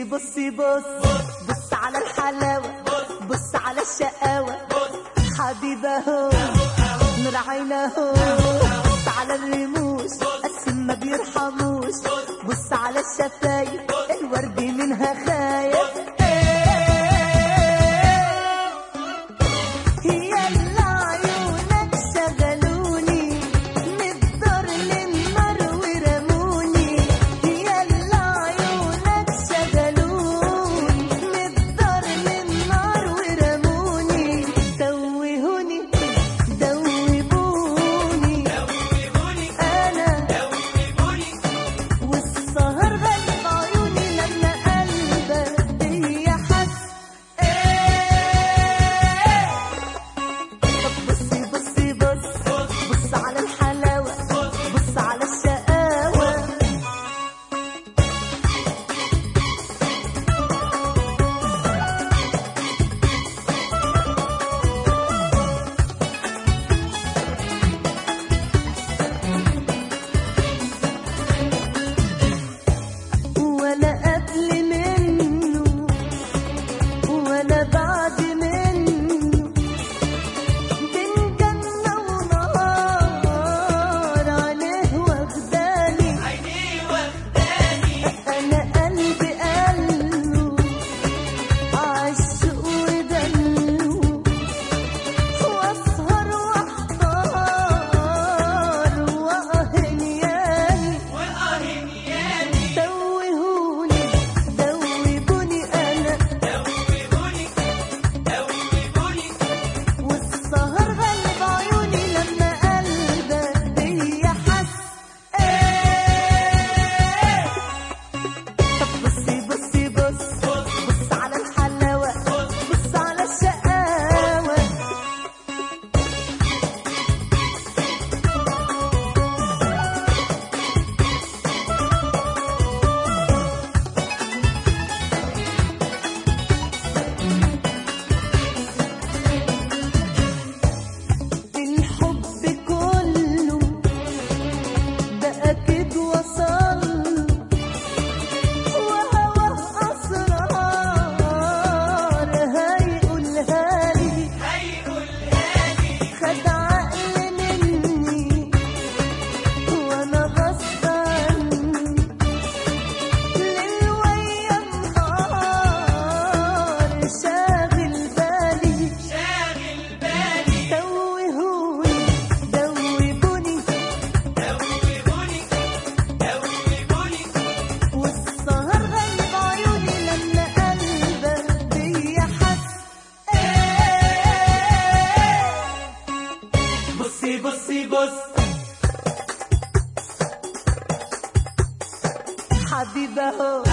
بصي بص بص على الحلاوة بص على الشقاوة حبيبة هو نور عينه بص على الرموش قسم ما بيرحموش بص على الشفايف الورد منها خايف يلا عيونك شغلوني من الدار للنار ورموني يلا عيونك شغلوني من الدار للنار ورموني توهوني دوبوني انا والسهر غلب عيوني لما قلبك بيا حس طب بصي بصي بص بص على الحلاوة بص على الشقاوة ولا قبل منه ولا بعد منه بين جنة ونهار عينيه واخداني أنا قلبي قاله عالشوق ودلو وأسهر وأحتار وأهنياني دوهوني دوبوني أنا والسهر غلب عيوني لما قلبك بيا حس طب بصي بصي بص بص على الحلاوة بص على الشقاوة الحب كله ده أكيد وصل وهوى أسرار هيقولها لي خد عقل مني وأنا غصب عني ليل ويا نهار شاغل بالي توهوني دوبوني والسهر غلب عيوني لما قلبك بيا حس بصي بصي بص حبيبة هو